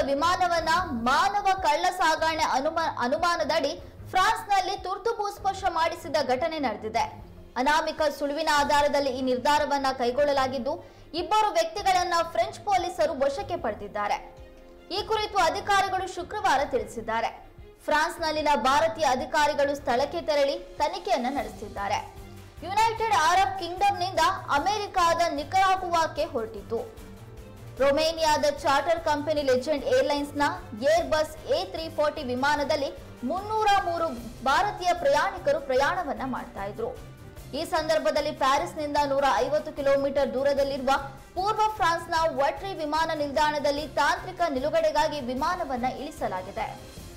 ವಿಮಾನವನ್ನ ಮಾನವ ಕಳ್ಳ ಸಾಗಣೆ ಅನುಮ ಅನುಮಾನದಡಿ ಫ್ರಾನ್ಸ್ನಲ್ಲಿ ತುರ್ತು ಭೂಸ್ಪರ್ಶ ಮಾಡಿಸಿದ ಘಟನೆ ನಡೆದಿದೆ ಅನಾಮಿಕ ಸುಳುವಿನ ಆಧಾರದಲ್ಲಿ ಈ ನಿರ್ಧಾರವನ್ನ ಕೈಗೊಳ್ಳಲಾಗಿದ್ದು ಇಬ್ಬರು ವ್ಯಕ್ತಿಗಳನ್ನ ಫ್ರೆಂಚ್ ಪೊಲೀಸರು ವಶಕ್ಕೆ ಪಡೆದಿದ್ದಾರೆ ಈ ಕುರಿತು ಅಧಿಕಾರಿಗಳು ಶುಕ್ರವಾರ ತಿಳಿಸಿದ್ದಾರೆ ಫ್ರಾನ್ಸ್ನಲ್ಲಿನ ಭಾರತೀಯ ಅಧಿಕಾರಿಗಳು ಸ್ಥಳಕ್ಕೆ ತೆರಳಿ ತನಿಖೆಯನ್ನ ನಡೆಸಿದ್ದಾರೆ ಯುನೈಟೆಡ್ ಅರಬ್ ಕಿಂಗ್ಡಮ್ನಿಂದ ಅಮೆರಿಕಾದ ನಿಕರಾಗುವಾಕ್ಕೆ ಹೊರಟಿತು ರೊಮೇನಿಯಾದ ಚಾರ್ಟರ್ ಕಂಪನಿ ಲೆಜೆಂಡ್ ಏರ್ಲೈನ್ಸ್ನ airbus A three forty ವಿಮಾನದಲ್ಲಿ ಮುನ್ನೂರ ಮೂರು ಭಾರತೀಯ ಪ್ರಯಾಣಿಕರು ಪ್ರಯಾಣವನ್ನ ಮಾಡ್ತಾ ಇದ್ರು ಈ ಸಂದರ್ಭದಲ್ಲಿ ಪ್ಯಾರಿಸ್ನಿಂದ ನೂರ ಐವತ್ತು ಕಿಲೋಮೀಟರ್ ದೂರದಲ್ಲಿರುವ ಪೂರ್ವ ಫ್ರಾನ್ಸ್ನ ವಟ್ರಿ ವಿಮಾನ ನಿಲ್ದಾಣದಲ್ಲಿ ತಾಂತ್ರಿಕ ನಿಲುಗಡೆಗಾಗಿ ವಿಮಾನವನ್ನ ಇಳಿಸಲಾಗಿದೆ